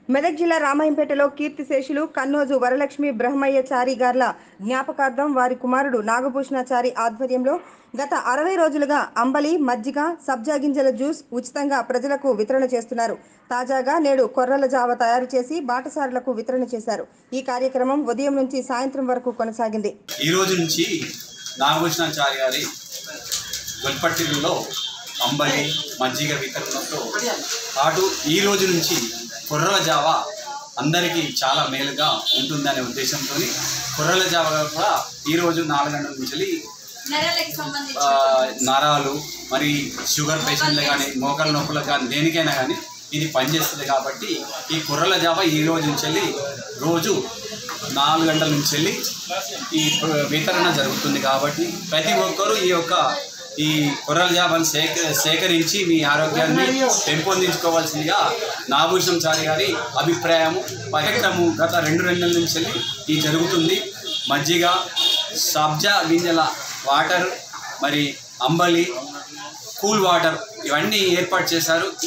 మెదక్ జిల్లా రామాయంపేటలో కీర్తిశేషులు కన్నోజు వరలక్ష్మి బ్రహ్మయ్యచారి గార్ల జ్ఞాపకార్థం వారి కుమారుడు నాగభూషణాచారి ఆధ్వర్యంలో గత అరవై రోజులుగా అంబలి మజ్జిగ సబ్జా గింజల జ్యూస్ ఉచితంగా ప్రజలకు వితరణ చేస్తున్నారు తాజాగా నేడు కొర్రల జావ తయారు చేసి బాటసారులకు వితరణ చేశారు ఈ కార్యక్రమం ఉదయం నుంచి సాయంత్రం వరకు కొనసాగింది ఈ రోజు నుంచి నాగభూషణాచారి గారి గొల్పట్టిలో అంబలి మజ్జిగ వితరణతో పాటు ఈ రోజు నుంచి కుర్రల జావ అందరికీ చాలా మేలుగా ఉంటుందనే ఉద్దేశంతో కుర్రల జావ కూడా ఈరోజు నాలుగు గంటల నుంచి నెరలకి సంబంధించి ఆ, నరాలు మరి షుగర్ పేషెంట్లు కానీ మోకాల నొప్పులకు కానీ దేనికైనా కానీ ఇది పనిచేస్తుంది కాబట్టి ఈ కుర్రల జావ ఈ రోజు నుంచి వెళ్ళి రోజు నాలుగు గంటల నుంచి వెళ్ళి ఈ వితరణ జరుగుతుంది కాబట్టి ప్రతి ఒక్కరూ ఈ యొక్క ఈ కుర్రల జాబను సేక సేకరించి మీ ఆరోగ్యాన్ని పెంపొందించుకోవాల్సిందిగా నాభూషణం చారి గారి అభిప్రాయము కార్యక్రమం గత రెండు రెండు నెలల నుంచి వెళ్ళి ఇది జరుగుతుంది మజ్జిగ సబ్జా గింజల వాటర్ మరి అంబలి కూల్ వాటర్ ఇవన్నీ ఏర్పాటు చేశారు